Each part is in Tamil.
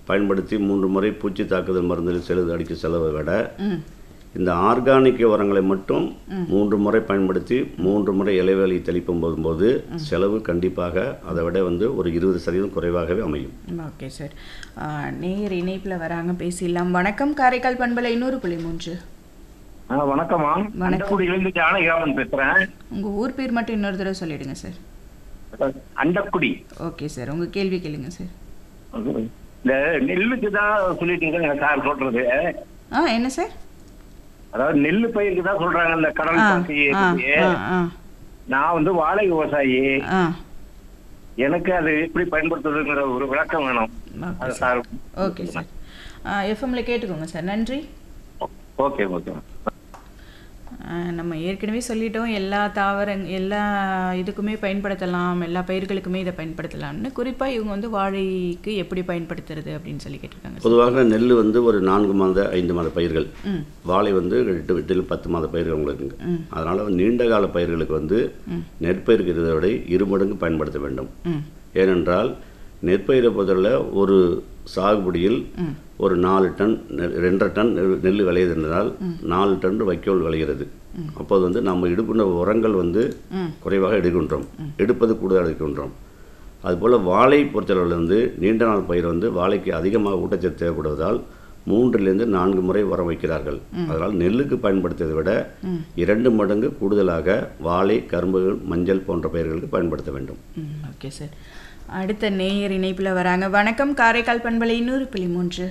பயன்படுத்தி மூன்று முறை பூச்சி தாக்குதல் மருந்தில் செலவு அடிக்க செலவை விட ம் இந்த ஆர்கானிக் உரங்களை மட்டும் மூன்று முறை பயன்படுத்தி மூன்று முறை இலைவேலி தெளிப்பும் போதும்போது செலவு கண்டிப்பாக அதை விட வந்து ஒரு இருபது சதவீதம் குறைவாகவே அமையும் ஓகே சார் ஆ, நேயர் இணைப்பில் வராங்க பேசிடலாம் வணக்கம் காரைக்கால் பண்பலை இன்னொரு புள்ளி மூன்று ஆ, வணக்கம்மா வணக்கம். அண்டக்குடியிலிருந்து ஜானகிராமன் பேசுறேன் உங்கள் ஊர் பேர் மட்டும் இன்னொரு தடவை சொல்லிடுங்க சார் அண்டக்குடி ஓகே சார் உங்கள் கேள்வி கேளுங்க சார் இந்த நெல்லுக்கு தான் சொல்லிட்டீங்க சார் சொல்றது ஆ என்ன சார் அதாவது நெல்லு பயிருக்கு தான் சொல்றாங்க இந்த கடல் ஆ பாசி ஆ இருக்கு. ஆ ஆ நான் வந்து வாழை விவசாயி ஆ எனக்கு அது எப்படி பயன்படுத்துறதுங்கிற ஒரு விளக்கம் வேணும் ஓகே அது சார் சார் ஓகே சார் எஃப்எம்ல கேட்டுக்கோங்க சார் நன்றி ஓகே ஓகே ஆ, நம்ம ஏற்கனவே சொல்லிட்டோம் எல்லா தாவரங் எல்லா இதுக்குமே பயன்படுத்தலாம் எல்லா பயிர்களுக்குமே இதை பயன்படுத்தலாம்னு குறிப்பாக இவங்க வந்து வாழைக்கு எப்படி பயன்படுத்துறது அப்படின்னு சொல்லி கேட்டிருக்காங்க சார் பொதுவாக நெல் வந்து ஒரு நான்கு மாத ஐந்து மாத பயிர்கள் ம் வாழை வந்து எட்டு எட்டில் பத்து மாத பயிர்கள் உங்களுக்குங்க ம். அதனால் நீண்ட கால பயிர்களுக்கு வந்து நெற்பயிருக்கு இருந்ததை விட இரு மடங்கு பயன்படுத்த வேண்டும் ம் ஏனென்றால் நெற்பயிரை பொறுத்தவரை ஒரு சாகுபடியில் ம். ஒரு நாலு டன் நெல் ரெண்டரை டன் நெல் நெல் விளையுது என்றால் நாலு டன் வைக்கோல் விளைகிறது அப்போது வந்து நம்ம எடுக்கின்ற உரங்கள் வந்து ம். குறைவாக எடுக்கின்றோம் எடுப்பது கூடுதலாக எடுக்கின்றோம் அதுபோல் வாழை பொறுத்தளவில் வந்து நீண்ட நாள் பயிர் வந்து வாழைக்கு அதிகமாக ஊட்டச்சத்து தேவைப்படுவதால் மூன்றிலிருந்து நான்கு முறை உரம் வைக்கிறார்கள் அதனால் நெல்லுக்கு பயன்படுத்துவதை விட இரண்டு மடங்கு கூடுதலாக வாழை கரும்புகள் மஞ்சள் போன்ற பயிர்களுக்கு பயன்படுத்த வேண்டும் ம் ஓகே சார் அடுத்த நேயர் இணைப்பில் வராங்க வணக்கம் காரைக்கால் பண்பலை இன்னொரு புள்ளி மூன்று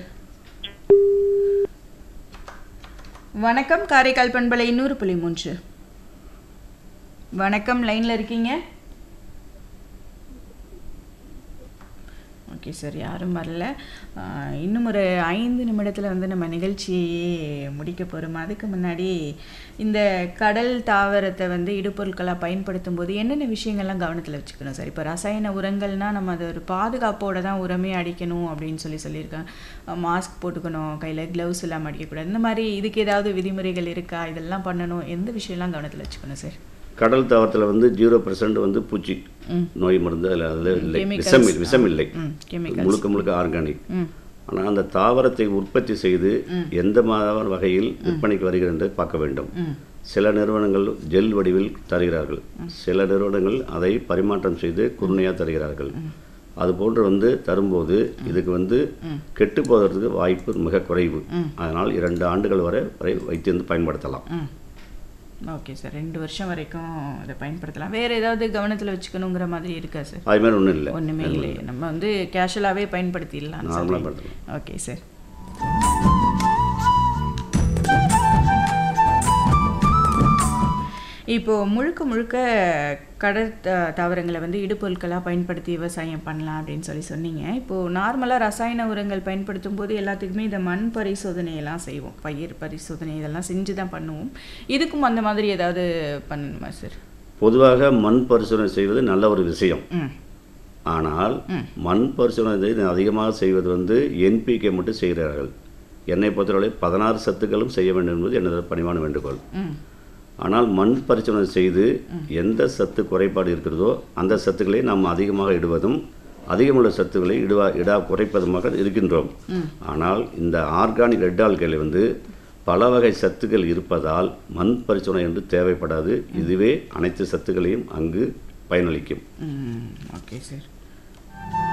வணக்கம் காரைக்கால் பண்பலை இன்னொரு புள்ளி மூன்று வணக்கம் லைனில் இருக்கீங்க ஓகே சார் யாரும் வரல ஆஹ், இன்னும் ஒரு ஐந்து நிமிடத்தில் வந்து நம்ம நிகழ்ச்சியே முடிக்க போகிறோம் அதுக்கு முன்னாடி இந்த கடல் தாவரத்தை வந்து இடுபொருட்களாக பயன்படுத்தும் போது என்னென்ன விஷயங்கள்லாம் கவனத்தில் வச்சுக்கணும் சார் இப்போ ரசாயன உரங்கள்னால் நம்ம அதை ஒரு பாதுகாப்போட தான் உரமே அடிக்கணும் அப்படின்னு சொல்லி சொல்லியிருக்கேன் மாஸ்க் போட்டுக்கணும் கையில் க்ளவுஸ் இல்லாமல் அடிக்கக்கூடாது இந்த மாதிரி இதுக்கு ஏதாவது விதிமுறைகள் இருக்கா இதெல்லாம் பண்ணணும் எந்த விஷயம்லாம் கவனத்தில் வச்சுக்கணும் சார் கடல் தாவரத்தில் வந்து ஜீரோ பர்சன்ட் வந்து பூச்சி ம். நோய் மருந்து அதில் அதில் இல்லை Chemicals. விஷம் இல்லை விஷம் இல்லை ம் கெமிக்கல் முழுக்க முழுக்க ஆர்கானிக் ம் ஆனால் அந்த தாவரத்தை உற்பத்தி செய்து எந்த மாதிரி வகையில் விற்பனைக்கு வருகிறது என்று பார்க்க வேண்டும் ம் சில நிறுவனங்கள் ஜெல் வடிவில் தருகிறார்கள் சில நிறுவனங்கள் அதை பரிமாற்றம் செய்து குருணையாக தருகிறார்கள் அது போன்று வந்து தரும்போது இதுக்கு வந்து கெட்டு போவதற்கு வாய்ப்பு மிக குறைவு அதனால் இரண்டு ஆண்டுகள் வரை வரை வைத்திருந்து பயன்படுத்தலாம் ம் ஓகே சார் ரெண்டு வருஷம் வரைக்கும் இதை பயன்படுத்தலாம் வேறு ஏதாவது கவனத்தில் வச்சுக்கணுங்கிற மாதிரி இருக்கா சார் அது மாதிரி ஒன்றும் இல்லை ஒன்றுமே இல்லை நம்ம வந்து கேஷுவலாகவே பயன்படுத்திடலாம் நார்மலாக பயன்படுத்தலாம் ஓகே சார் இப்போ முழுக்க முழுக்க கடற் த- தாவரங்களை வந்து இடுபொருட்களாக பயன்படுத்தி விவசாயம் பண்ணலாம் அப்படின்னு சொல்லி சொன்னீங்க இப்போது நார்மலாக ரசாயன உரங்கள் பயன்படுத்தும் போது எல்லாத்துக்குமே இந்த மண் பரிசோதனையெல்லாம் செய்வோம் பயிர் பரிசோதனை இதெல்லாம் செஞ்சு தான் பண்ணுவோம் இதுக்கும் அந்த மாதிரி ஏதாவது பண்ணணுமா சார் பொதுவாக மண் பரிசோதனை செய்வது நல்ல ஒரு விஷயம் ம் ஆனால் மண் பரிசோதனை செய்து அதிகமாக செய்வது வந்து என்பிகே மட்டும் செய்கிறார்கள் என்னை பொறுத்தவரை பதினாறு சத்துக்களும் செய்ய வேண்டும் என்பது எனது பணிவான வேண்டுகோள் ம் ஆனால் மண் பரிசோதனை செய்து எந்த சத்து குறைபாடு இருக்கிறதோ அந்த சத்துக்களை நாம் அதிகமாக இடுவதும் அதிகமுள்ள சத்துக்களை இடுவா இடா குறைப்பதுமாக இருக்கின்றோம் ஆனால் இந்த ஆர்கானிக் ரெட் ஆல்கையில் வந்து பல வகை சத்துக்கள் இருப்பதால் மண் பரிசோதனை என்று தேவைப்படாது இதுவே அனைத்து சத்துக்களையும் அங்கு பயனளிக்கும் ம் ஓகே சார்